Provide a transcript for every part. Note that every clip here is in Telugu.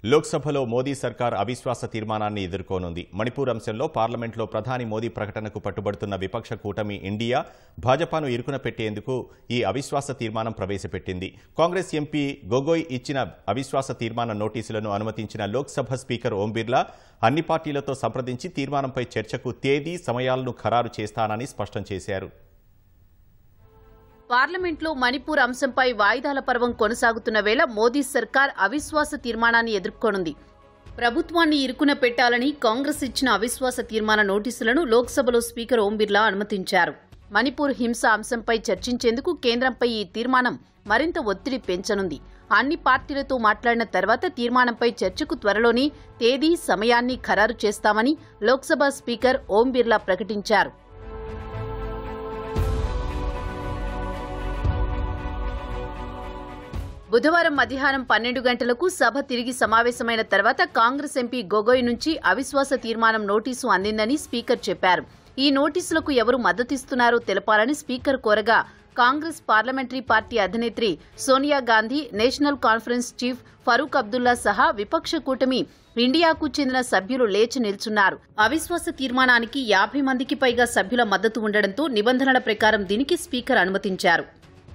లోక్సభలో మోదీ సర్కార్ అవిశ్వాస తీర్మానాన్ని ఎదుర్కోనుంది మణిపూర్ అంశంలో పార్లమెంట్లో ప్రధాని మోదీ ప్రకటనకు పట్టుబడుతున్న విపక్ష కూటమి ఇండియా భాజపాను ఇరుకున పెట్టేందుకు ఈ అవిశ్వాస తీర్మానం ప్రవేశపెట్టింది కాంగ్రెస్ ఎంపీ గొగోయ్ ఇచ్చిన అవిశ్వాస తీర్మాన నోటీసులను అనుమతించిన లోక్సభ స్పీకర్ ఓం బిర్లా అన్ని పార్టీలతో సంప్రదించి తీర్మానంపై చర్చకు తేదీ సమయాలను ఖరారు చేస్తానని స్పష్టం చేశారు పార్లమెంట్లో మణిపూర్ అంశంపై వాయిదాల పర్వం కొనసాగుతున్న వేళ మోదీ సర్కార్ అవిశ్వాస తీర్మానాన్ని ఎదుర్కొనుంది ప్రభుత్వాన్ని ఇరుకున పెట్టాలని కాంగ్రెస్ ఇచ్చిన అవిశ్వాస తీర్మాన నోటీసులను లోక్సభలో స్పీకర్ ఓం బిర్లా అనుమతించారు మణిపూర్ హింస అంశంపై చర్చించేందుకు కేంద్రంపై ఈ తీర్మానం మరింత ఒత్తిడి పెంచనుంది అన్ని పార్టీలతో మాట్లాడిన తర్వాత తీర్మానంపై చర్చకు త్వరలోనే తేదీ సమయాన్ని ఖరారు చేస్తామని లోక్సభ స్పీకర్ ఓం బిర్లా ప్రకటించారు బుధవారం మధ్యాహ్నం పన్నెండు గంటలకు సభ తిరిగి సమావేశమైన తర్వాత కాంగ్రెస్ ఎంపీ గొగోయ్ నుంచి అవిశ్వాస తీర్మానం నోటీసు అందిందని స్పీకర్ చెప్పారు ఈ నోటీసులకు ఎవరు మద్దతిస్తున్నారో తెలపాలని స్పీకర్ కోరగా కాంగ్రెస్ పార్లమెంటరీ పార్టీ అధినేత్రి సోనియా గాంధీ నేషనల్ కాన్ఫరెన్స్ చీఫ్ ఫరూక్ అబ్దుల్లా సహా విపక్ష కూటమి ఇండియాకు చెందిన సభ్యులు లేచి నిల్చున్నారు అవిశ్వాస తీర్మానానికి యాభై మందికి పైగా సభ్యుల మద్దతు ఉండడంతో నిబంధనల ప్రకారం దీనికి స్పీకర్ అనుమతించారు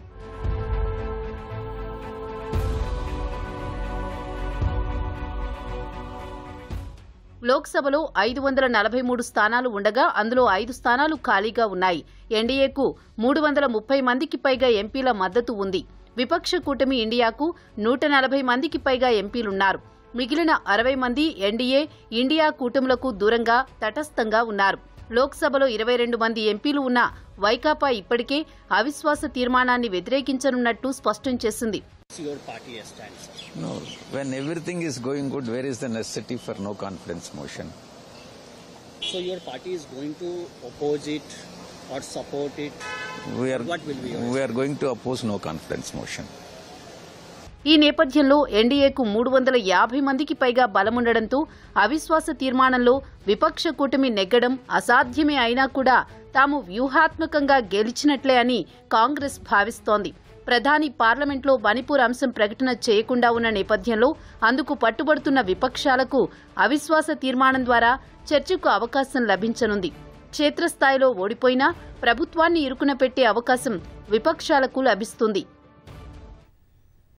లోక్సభలో ఐదు వందల నలభై మూడు స్థానాలు ఉండగా అందులో ఐదు స్థానాలు ఖాళీగా ఉన్నాయి ఎన్డీఏకు మూడు వందల ముప్పై మందికి పైగా ఎంపీల మద్దతు ఉంది విపక్ష కూటమి ఇండియాకు నూట నలభై మందికి పైగా ఎంపీలున్నారు మిగిలిన అరవై మంది ఎన్డీఏ ఇండియా కూటములకు దూరంగా తటస్థంగా ఉన్నారు లోక్సభలో ఇరవై రెండు మంది ఎంపీలు ఉన్న వైకాపా ఇప్పటికే అవిశ్వాస తీర్మానాన్ని వ్యతిరేకించనున్నట్టు స్పష్టం చేసింది your party stands, sir? No, when everything is going good, where is the necessity for no confidence motion? So your party is going to oppose it or support it? We are, What will be your we are going to oppose no confidence motion. ఈ నేపథ్యంలో ఎన్డీఏకు మూడు వందల యాభై మందికి పైగా బలముండడంతో అవిశ్వాస తీర్మానంలో విపక్ష కూటమి నెగ్గడం అసాధ్యమే అయినా కూడా తాము వ్యూహాత్మకంగా గెలిచినట్లే అని కాంగ్రెస్ భావిస్తోంది ప్రధాని పార్లమెంట్లో మణిపూర్ అంశం ప్రకటన చేయకుండా ఉన్న నేపథ్యంలో అందుకు పట్టుబడుతున్న విపక్షాలకు అవిశ్వాస తీర్మానం ద్వారా చర్చకు అవకాశం లభించనుంది క్షేత్రస్థాయిలో ఓడిపోయినా ప్రభుత్వాన్ని ఇరుకున పెట్టే అవకాశం విపక్షాలకు లభిస్తుంది